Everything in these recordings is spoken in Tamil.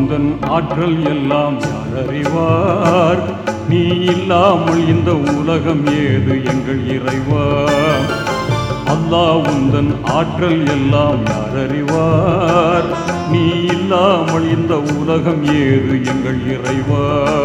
உந்தன் ஆற்றல் எல்லாம் யார் அறிவார் நீ இல்லாமல் இந்த உலகம் ஏது எங்கள் இறைவா அல்லாஹ் உந்தன் ஆற்றல் எல்லாம் யார் அறிவார் நீ இல்லாமல் இந்த உலகம் ஏது எங்கள் இறைவா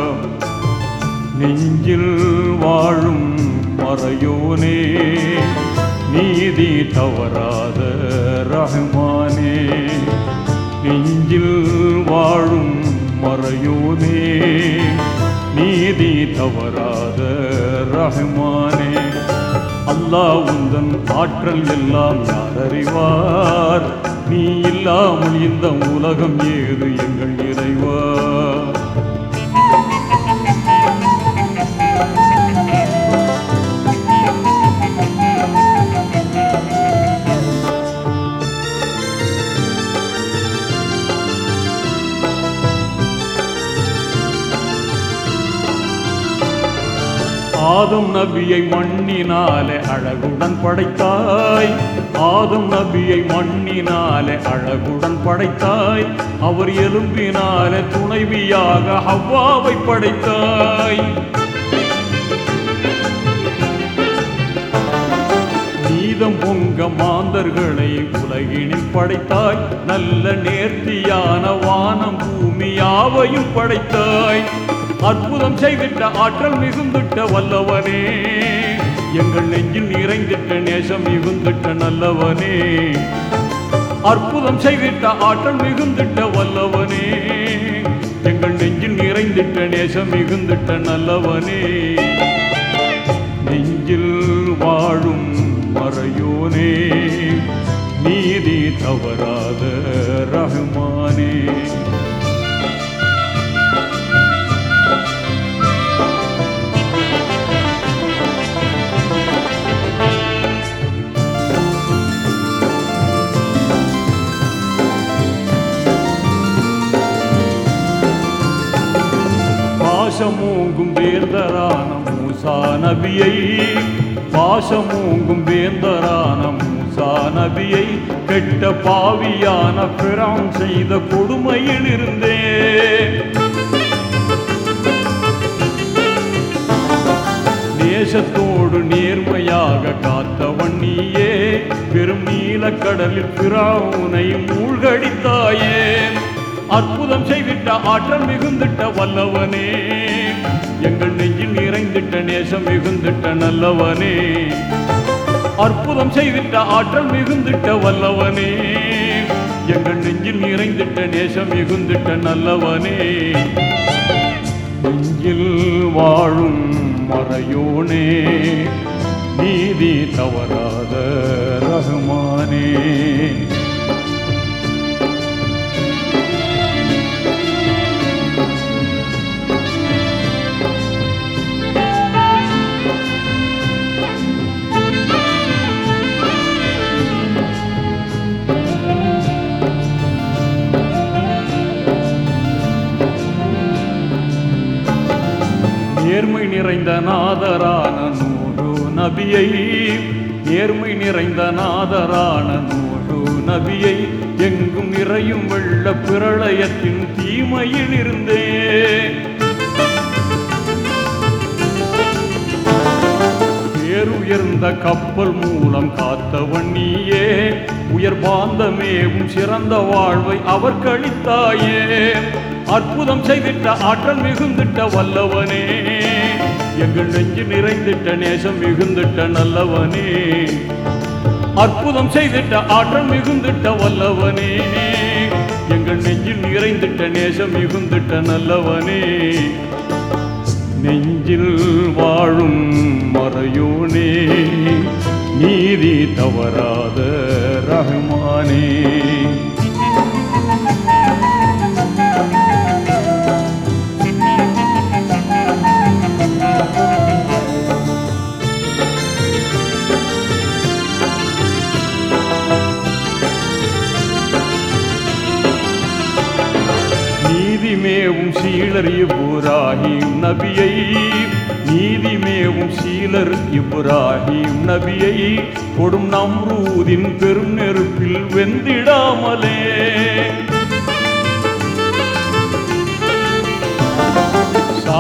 நெஞ்சில் வாழும் மறையோனே நீதி தவறாத ரஹ்மானே நெஞ்சில் வாழும் மறையோனே நீதி தவறாத ரஹ்மானே அல்லாஹ் உந்தன் ஆற்றல் எல்லாம் யார் அறிவார் நீ இல்லாமல் இந்த உலகம் ஏது எங்கள் இறைவா ஆதம் நபியை மண்ணினாலே அழகுடன் படைத்தாய் ஆதம் நபியை மண்ணினாலே அழகுடன் படைத்தாய் அவர் எலும்பினாலே துணைவியாக ஹவ்வாவை படைத்தாய் நீதம் பொங்க மாந்தர்களை உலகினில் படைத்தாய் நல்ல நேர்த்தியான வானம் பூமி யாவையும் படைத்தாய் அற்புதம் செய்திட்ட ஆற்றல் மிகுந்திட்ட வல்லவனே எங்கள் நெஞ்சில் நிறைந்திட்ட நேசம் மிகுந்திட்ட நல்லவனே அற்புதம் செய்திட்ட ஆற்றல் மிகுந்திட்ட வல்லவனே எங்கள் நெஞ்சில் நிறைந்திட்ட நேசம் மிகுந்திட்ட நல்லவனே நெஞ்சில் வாழும் மறையோனே நீதி தவறாத ரஹ்மானே பாசமூங்கும் வேந்தரான மூசா நபியை பாசமூங்கும் வேந்தரான மூசா நபியை கெட்ட பாவியான பிரான் செய்த கொடுமையில் இருந்தேன் நேசத்தோடு நேர்மையாக காத்தவன் நீயே பெரும் நீலக்கடலில் பிராவுனை மூழ்கடித்தாயே அற்புதம் செய்திட்ட ஆற்றல் மிகுந்திட்ட வல்லவனே எங்கள் நெஞ்சில் நிறைந்திட்ட நேசம் மிகுந்திட்ட நல்லவனே அற்புதம் செய்திட்ட ஆற்றல் மிகுந்திட்ட வல்லவனே எங்கள் நெஞ்சில் நிறைந்திட்ட நேசம் மிகுந்திட்ட நல்லவனே நெஞ்சில் வாழும் மறையோனே நீதி தவறாத ரஹ்மானே நேர்மை நிறைந்த நாதரான நூறு நபியை நேர்மை நிறைந்த நாதரான நூறு நபியை எங்கும் நிறையும் வெள்ள பிரளயத்தின் தீமையில் இருந்தே பேருயர்ந்த கப்பல் மூலம் காத்தவன் நீயே உயர் பாந்தமேவும் சிறந்த வாழ்வை அவர் கழித்தாயே அற்புதம் செய்திட்ட ஆற்றல் மிகுந்திட்ட வல்லவனே எங்கள் நெஞ்சு நிறைந்திட்ட நேசம் மிகுந்திட்ட நல்லவனே அற்புதம் செய்திட்ட ஆற்றல் மிகுந்திட்ட வல்லவனே எங்கள் நெஞ்சில் நிறைந்திட்ட நேசம் மிகுந்திட்ட நல்லவனே நெஞ்சில் வாழும் மறையோனே நீதி தவறாத ரஹ்மானே நீதிமேவும் சீலர் இப்ராஹிம் நபியை நீதிமேவும் சீலர் இப்ராஹிம் நபியை கொடும் நம்ரூதின் பெரும் நெருப்பில் வெந்திடாமலே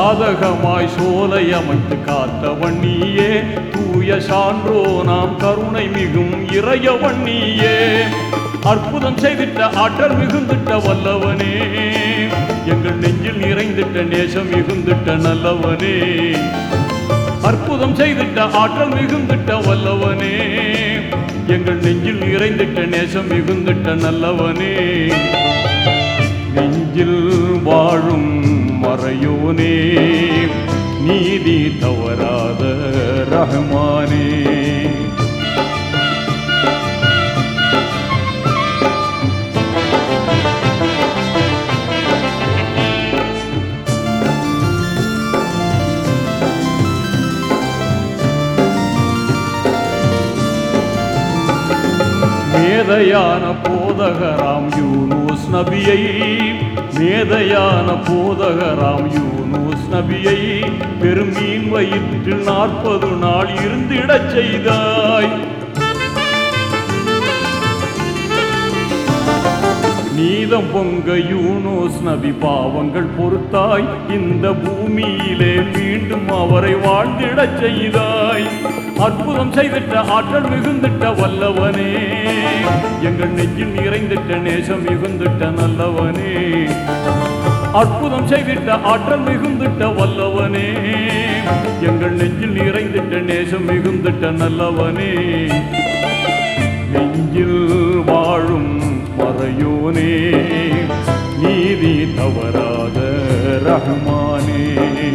சாதகமாய் சோலை அமைத்து காத்தவன் நீயே தூய சான்றோ நாம் கருணை மிகும் இறையவன் நீயே அற்புதம் செய்திட்ட ஆற்றல் மிகுந்திட்ட வல்லவனே எங்கள் நெஞ்சில் நிறைந்திட்ட நேசம் மிகுந்திட்ட நல்லவனே அற்புதம் செய்திட்ட ஆற்றல் மிகுந்திட்ட வல்லவனே எங்கள் நெஞ்சில் நிறைந்திட்ட நேசம் மிகுந்திட்ட நல்லவனே நெஞ்சில் வாழும் மறையோனே நீதி தவறாத ரஹ்மானே மேதையான போதகராம் யூனூஸ் நபியை மேதையான போதகராம் யூனூஸ் நபியை பெருமீன் வயிற்றில் நாற்பது நாள் இருந்திடச் செய்தாய் நீதம் பொங்க யூனோஸ் நபி பாவங்கள் பொறுத்தாய் இந்த பூமியிலே மீண்டும் அவரை வாழ்ந்திடச் செய்தாய் அற்புதம் செய்திட்ட ஆற்றல் மிகுந்திட்ட வல்லவனே எங்கள் நெஞ்சில் நிறைந்திட்ட நேசம் மிகுந்திட்ட நல்லவனே அற்புதம் செய்திட்ட ஆற்றல் மிகுந்திட்ட வல்லவனே எங்கள் நெஞ்சில் நிறைந்திட்ட நேசம் மிகுந்திட்ட நல்லவனே நெஞ்சில் வாழும் மறையோனே நீதி தவறாத ரஹ்மானே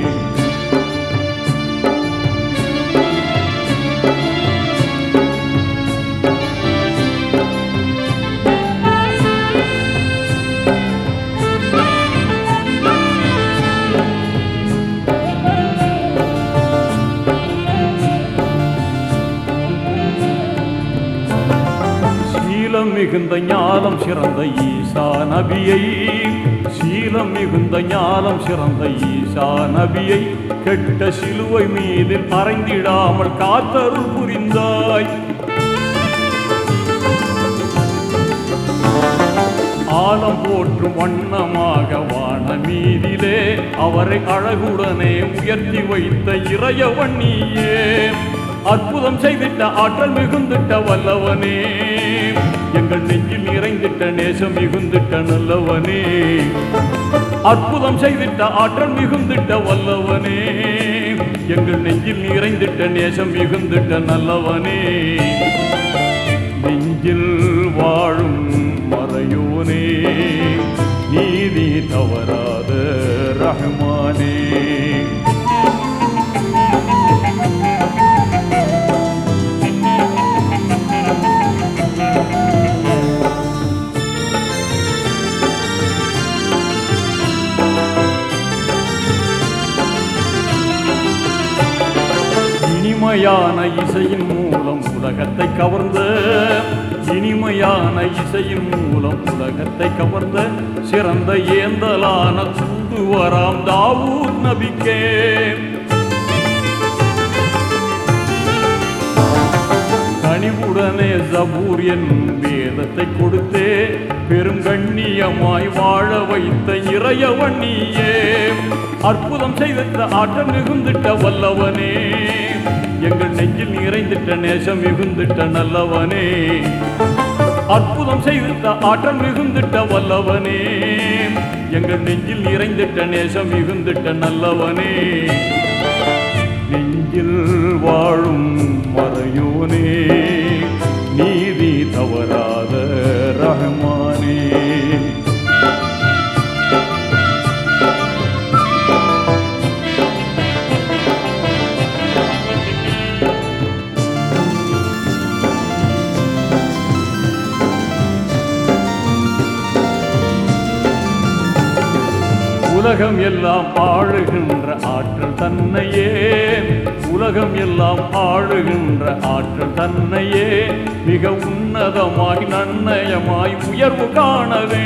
சீலம் மிகுந்த ஞானம் சிறந்த ஈசா நபியை சீலம் மிகுந்த ஞானம் சிறந்த ஈசா நபியை கெட்ட சிலுவை மீதில் அறைந்திடாமல் காத்தருள் புரிந்தாய் ஆலம் போற்றும் வண்ணமாக வான மீதிலே அவரை அழகுடனே உயர்த்தி வைத்த இறையவன் நீயே அற்புதம் செய்திட்ட ஆற்றல் மிகுந்திட்ட வல்லவனே எங்கள் நெஞ்சில் நிறைந்திட்ட நேசம் மிகுந்திட்ட நல்லவனே அற்புதம் செய்திட்ட ஆற்றல் மிகுந்திட்ட வல்லவனே எங்கள் நெஞ்சில் நிறைந்திட்ட நேசம் மிகுந்திட்ட நல்லவனே நெஞ்சில் வாழும் மறையோனே நீதி தவறாத ரஹ்மானே இனிமையான இசையின் மூலம் உலகத்தை கவர்ந்த இனிமையான இசையின் மூலம் உலகத்தை கவர்ந்த சிறந்த ஏந்தலான தூதுவராம் தாவூத் நபிக்கே கனிவுடனே ஜபூர் என்னும் வேதத்தை கொடுத்தே பெரும் கண்ணியமாய் வாழ வைத்த இறையவன் நீயே அற்புதம் செய்திட்ட ஆற்றல் மிகுந்திட்ட வல்லவனே எங்கள் நெஞ்சில் நிறைந்திட்ட நேசம் மிகுந்திட்ட நல்லவனே அற்புதம் செய்திட்ட ஆற்றல் மிகுந்திட்ட வல்லவனே எங்கள் நெஞ்சில் நிறைந்திட்ட நேசம் மிகுந்திட்ட நல்லவனே நெஞ்சில் வாழும் மறையோனே நீதி தவறாத ரஹ்மானே உலகம் எல்லாம் ஆளுகின்ற ஆற்றல் தன்னையே உலகம் எல்லாம் ஆளுகின்ற ஆற்றல் தன்னையே மிக உன்னதமாய் நன்னயமாய் உயர்வு காணவே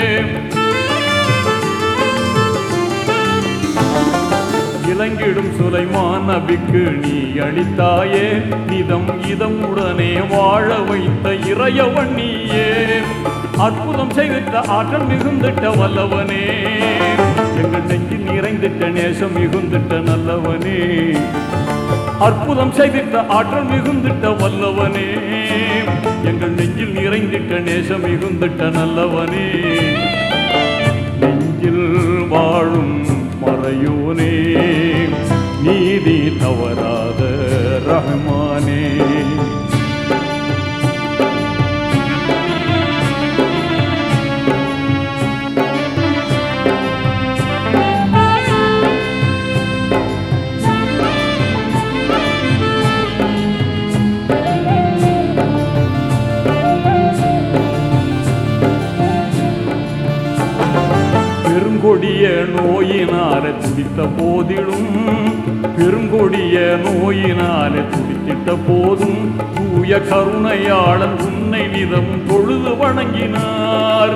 இலங்கிடும் சுலைமான் நபிக்கு நீ அளித்தாயே நிதம் இதம் உடனே வாழ வைத்த இறையவன் நீயே அற்புதம் செய்திட்ட ஆற்றல் மிகுந்திட்ட வல்லவனே எங்கள் நெஞ்சில் நிறைந்திட்ட நேசம் மிகுந்திட்ட நல்லவனே அற்புதம் செய்திட்ட ஆற்றல் மிகுந்திட்ட வல்லவனே எங்கள் நெஞ்சில் நிறைந்திட்ட நேசம் மிகுந்திட்ட நல்லவனே நெஞ்சில் வாழும் மறையோனே நீதி தவறாத ரஹ்மானே பெருங்கொடிய நோயினால துடித்த போதிலும் பெருங்கொடிய நோயினால துடித்திட்ட போதும் தூய கருணையாளன் உன்னை நிதம் தொழுது வணங்கினார்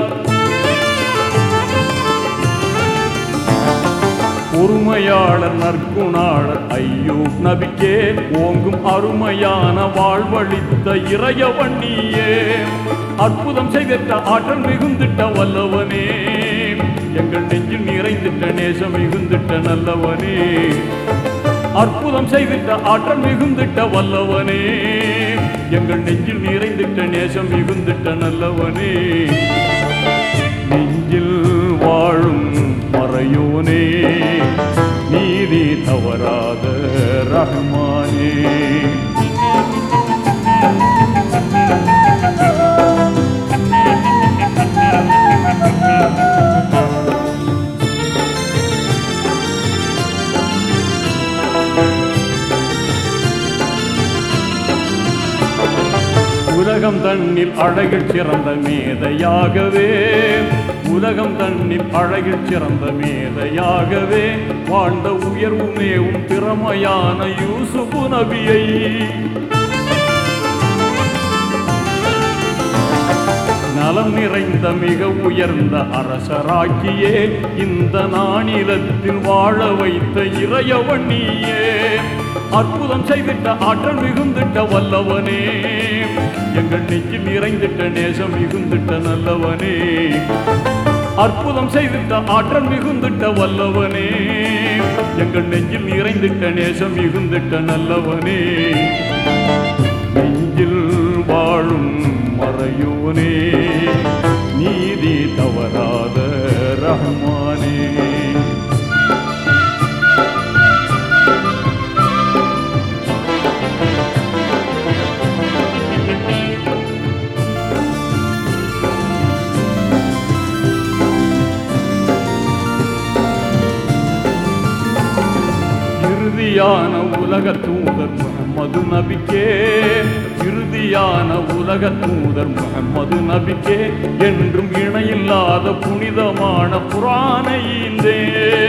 பொறுமையாளர் நற்குணாளர் ஐயோ நபிக்கே ஓங்கும் அருமையான வாழ்வழித்த இறையவண்ணியே அற்புதம் செய்திட்ட ஆற்றல் மிகுந்திட்ட வல்லவனே எங்கள் நெஞ்சில் நிறைந்திட்ட நேசம் மிகுந்திட்ட நல்லவனே அற்புதம் செய்திட்ட ஆற்றல் மிகுந்திட்ட வல்லவனே எங்கள் நெஞ்சில் நிறைந்திட்ட நேசம் மிகுந்திட்ட நல்லவனே நெஞ்சில் வாழும் மறையோனே நீதி தவறாத ரஹ்மானே உலகம் தன்னில் அழகில் சிறந்த மேதையாகவே உலகம் தன்னில் அழகில் சிறந்த மேதையாகவே வாழ்ந்த உயர்வுமேவும் திறமையான யூசுபு நபியை நலம் நிறைந்த மிக உயர்ந்த அரசராக்கியே இந்த நாணிலத்தில் வாழ வைத்த இறையவண்ணியே அற்புதம் செய்திட்ட ஆற்றல் மிகுந்திட்ட வல்லவனே எங்கள் நெஞ்சில் நிறைந்திட்ட நேசம் மிகுந்திட்ட நல்லவனே அற்புதம் செய்திட்ட ஆற்றல் மிகுந்திட்ட வல்லவனே எங்கள் நெஞ்சில் நிறைந்திட்ட நேசம் மிகுந்திட்ட நல்லவனே நெஞ்சில் வாழும் மறையோனே நீதி தவறாத ரஹ்மானே இறுதியான உலக தூதர் முகமது நபிக்கே இறுதியான உலக தூதர் முகமது நபிக்கே என்றும் இணையில்லாத புனிதமான புராணை ஈந்தே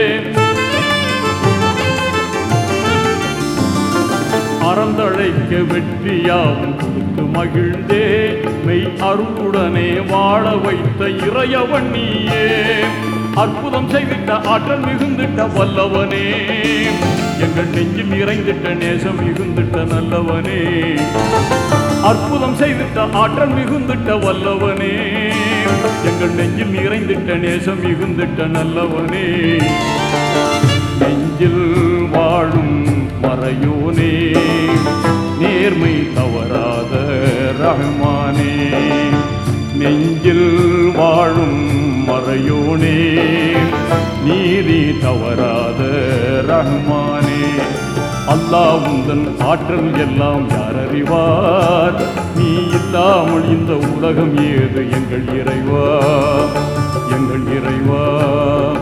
அறந்தழைக்க வெற்றியாவும் கொடுத்து மகிழ்ந்தே மெய் அருளுடனே வாழ வைத்த இறையவண்ணியே அற்புதம் செய்திட்ட ஆற்றல் மிகுந்திட்ட வல்லவனே எங்கள் நெஞ்சில் நிறைந்திட்ட நேசம் மிகுந்திட்ட நல்லவனே அற்புதம் செய்திட்ட ஆற்றல் மிகுந்திட்ட வல்லவனே எங்கள் நெஞ்சில் நிறைந்திட்ட நேசம் மிகுந்திட்ட நல்லவனே நெஞ்சில் வாழும் மறையோனே நேர்மை தவறாத ரஹ்மானே நெஞ்சில் வாழும் மறையோனே நீதி தவறாத ரஹ்மானே அல்லாஹ் உந்தன் ஆற்றல் எல்லாம் யார் அறிவார் நீ இல்லாமல் இந்த உலகம் ஏது எங்கள் இறைவா எங்கள் இறைவா